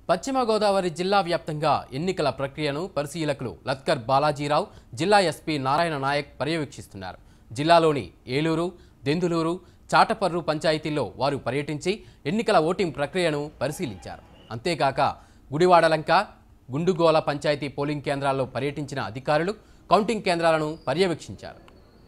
పశ్చిమ గోదావరి జిల్లా వ్యాప్తంగా ఎన్నికల ప్రక్రియను పరిశీలకులు లత్కర్ బాలాజీరావు జిల్లా ఎస్పీ నారాయణ నాయక్ పర్యవేక్షిస్తున్నారు జిల్లాలోని ఏలూరు దెందులూరు చాటపర్రు పంచాయతీల్లో వారు పర్యటించి ఎన్నికల ఓటింగ్ ప్రక్రియను పరిశీలించారు అంతేకాక గుడివాడలంక గుండుగోల పంచాయతీ పోలింగ్ కేంద్రాల్లో పర్యటించిన అధికారులు కౌంటింగ్ కేంద్రాలను పర్యవేక్షించారు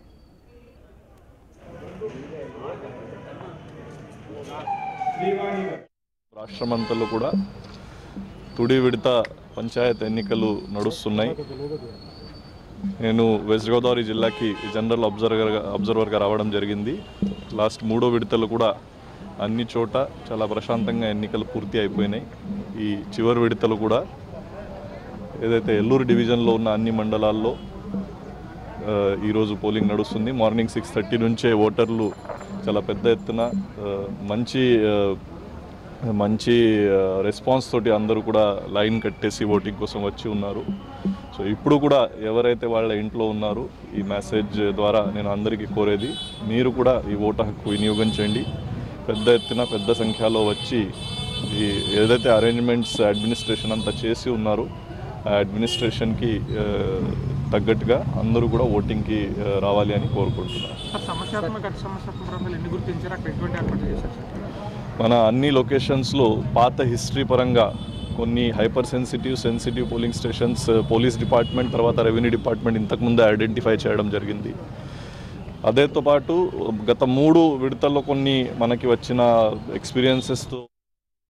రాష్ట్రమంతలో కూడా తుడి విడత పంచాయత్ ఎన్నికలు నడుస్తున్నాయి నేను వెస్ట్ గోదావరి జిల్లాకి జనరల్ అబ్జర్వర్గా అబ్జర్వర్గా రావడం జరిగింది లాస్ట్ మూడో విడతలు కూడా అన్ని చోట చాలా ప్రశాంతంగా ఎన్నికలు పూర్తి అయిపోయినాయి ఈ చివరి విడతలు కూడా ఏదైతే ఎల్లూరు డివిజన్లో ఉన్న అన్ని మండలాల్లో ఆ, ఈరోజు పోలింగ్ నడుస్తుంది మార్నింగ్ సిక్స్ థర్టీ నుంచే ఓటర్లు చాలా పెద్ద ఎత్తున ఆ, మంచి ఆ, మంచి రెస్పాన్స్ తోటి అందరూ కూడా లైన్ కట్టేసి ఓటింగ్ కోసం వచ్చి ఉన్నారు సో ఇప్పుడు కూడా ఎవరైతే వాళ్ళ ఇంట్లో ఉన్నారో ఈ మెసేజ్ ద్వారా నేను అందరికీ కోరేది మీరు కూడా ఈ ఓటు హక్కు వినియోగించండి పెద్ద ఎత్తున పెద్ద సంఖ్యలో వచ్చి ఈ ఏదైతే అరేంజ్మెంట్స్ అడ్మినిస్ట్రేషన్ అంతా చేసి ఉన్నారో ఆ అడ్మినిస్ట్రేషన్కి ఆ, తగ్గట్టుగా అందరూ కూడా ఓటింగ్కి ఆ, రావాలి అని కోరుకుంటున్నాను సార్ సమస్యాత్మక గత సమస్యాత్మక ప్రాంతాలు ఎన్ని గుర్తించారు అక్కడ ఎటువంటి ఏర్పాట్లు చేశారు సార్ మన అన్ని లొకేషన్స్లో పాత హిస్టరీ పరంగా కొన్ని hyper sensitive sensitive polling stations police department తర్వాత రెవెన్యూ డిపార్ట్మెంట్ ఇంతకుముందే ఐడెంటిఫై చేయడం జరిగింది అదేతో పాటు గత మూడు విడతల్లో కొన్ని మనకి వచ్చిన ఎక్స్పీరియన్సెస్తో